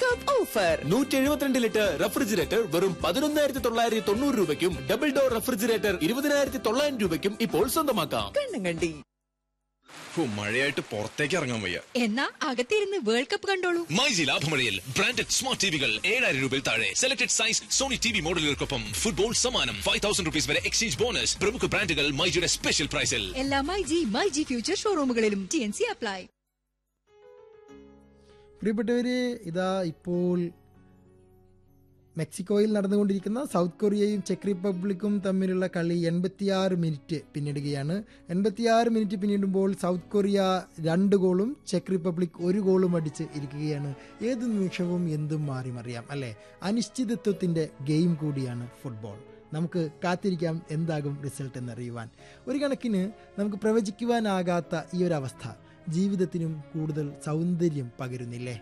top offer നൂറ്റി എഴുപത്തിരണ്ട് litre refrigerator വെറും പതിനൊന്നായിരത്തി തൊള്ളായിരത്തി തൊണ്ണൂറ് രൂപയ്ക്കും ഡബിൾ ഡോർ റെഫ്രിജറേറ്റർ ഇരുപതിനായിരത്തി തൊള്ളായിരം രൂപയ്ക്കും ഇപ്പോൾ സ്വന്തമാക്കാം കണ്ണും കണ്ടി ഹോ, മഴയായിട്ട് പുറത്തേക്ക് ഇറങ്ങാൻ വയ്യ എന്നാ അകത്തിരുന്ന് വേൾഡ് കപ്പ് കണ്ടോളൂ മൈജി ലാഭമഴയിൽ ബ്രാൻഡഡ് സ്മാർട്ട് ടിവികൾ ഏഴായിരം രൂപയിൽ താഴെ selected size Sony T V മോഡലുകൾക്കൊപ്പം ഫുട്ബോൾ സമ്മാനം ഫൈവ് തൗസൻഡ് റുപ്പീസ് വരെ എക്സ്ചേഞ്ച് ബോണസ് പ്രമുഖ ബ്രാൻഡുകൾ മൈജിയുടെ സ്പെഷ്യൽ പ്രൈസിൽ എല്ലാ മൈ ജി മൈ ജി ഫ്യൂച്ചർ ഷോറൂമുകളിലും ടി എൻ സി അപ്ലൈ പ്രിയപ്പെട്ടവരെ ഇതാ ഇപ്പോൾ മെക്സിക്കോയിൽ നടന്നുകൊണ്ടിരിക്കുന്ന സൗത്ത് കൊറിയയും ചെക്ക് റിപ്പബ്ലിക്കും തമ്മിലുള്ള കളി എൺപത്തിയാറ് മിനിറ്റ് പിന്നിടുകയാണ് എൺപത്തിയാറ് മിനിറ്റ് പിന്നിടുമ്പോൾ സൗത്ത് കൊറിയ രണ്ട് ഗോളും ചെക്ക് റിപ്പബ്ലിക് ഒരു ഗോളും അടിച്ച് ഇരിക്കുകയാണ് ഏത് നിമിഷവും എന്തും മാറി മറിയാം അല്ലേ അനിശ്ചിതത്വത്തിൻ്റെ ഗെയിം കൂടിയാണ് ഫുട്ബോൾ നമുക്ക് കാത്തിരിക്കാം എന്താകും റിസൾട്ട് എന്നറിയുവാൻ ഒരു കണക്കിന് നമുക്ക് പ്രവചിക്കുവാനാകാത്ത ഈ ഒരു അവസ്ഥ ജീവിതത്തിനും കൂടുതൽ സൗന്ദര്യം പകരുന്നില്ലേ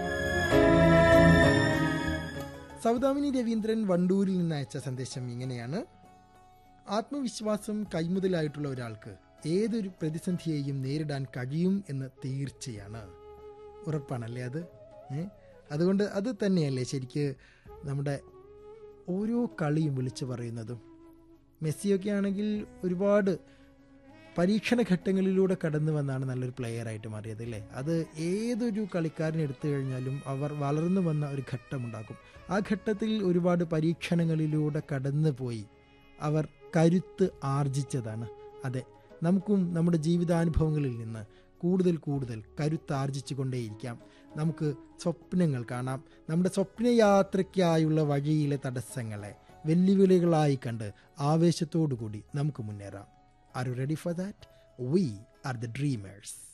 സൗദാമിനി രവീന്ദ്രൻ വണ്ടൂരിൽ നിന്ന് അയച്ച സന്ദേശം ഇങ്ങനെയാണ് ആത്മവിശ്വാസം കൈമുതലായിട്ടുള്ള ഒരാൾക്ക് ഏതൊരു പ്രതിസന്ധിയെയും നേരിടാൻ കഴിയും എന്ന് തീർച്ചയാണ് ഉറപ്പാണല്ലേ അത് ഏ അതുകൊണ്ട് അത് തന്നെയല്ലേ ശരിക്ക് നമ്മുടെ ഓരോ കളിയും വിളിച്ചു പറയുന്നതും മെസ്സിയൊക്കെ ആണെങ്കിൽ ഒരുപാട് പരീക്ഷണ ഘട്ടങ്ങളിലൂടെ കടന്നു വന്നാണ് നല്ലൊരു പ്ലെയർ ആയിട്ട് മാറിയത് അല്ലേ അത് ഏതൊരു കളിക്കാരനെ എടുത്തു കഴിഞ്ഞാലും അവർ വളർന്നു വന്ന ഒരു ഘട്ടമുണ്ടാകും ആ ഘട്ടത്തിൽ ഒരുപാട് പരീക്ഷണങ്ങളിലൂടെ കടന്നു പോയി അവർ കരുത്ത് ആർജിച്ചതാണ് അതെ നമുക്കും നമ്മുടെ ജീവിതാനുഭവങ്ങളിൽ നിന്ന് കൂടുതൽ കൂടുതൽ കരുത്താർജിച്ചു കൊണ്ടേയിരിക്കാം നമുക്ക് സ്വപ്നങ്ങൾ കാണാം നമ്മുടെ സ്വപ്നയാത്രയ്ക്കായുള്ള വഴിയിലെ തടസ്സങ്ങളെ വെല്ലുവിളികളായി കണ്ട് ആവേശത്തോടു കൂടി നമുക്ക് മുന്നേറാം are you ready for that we are the dreamers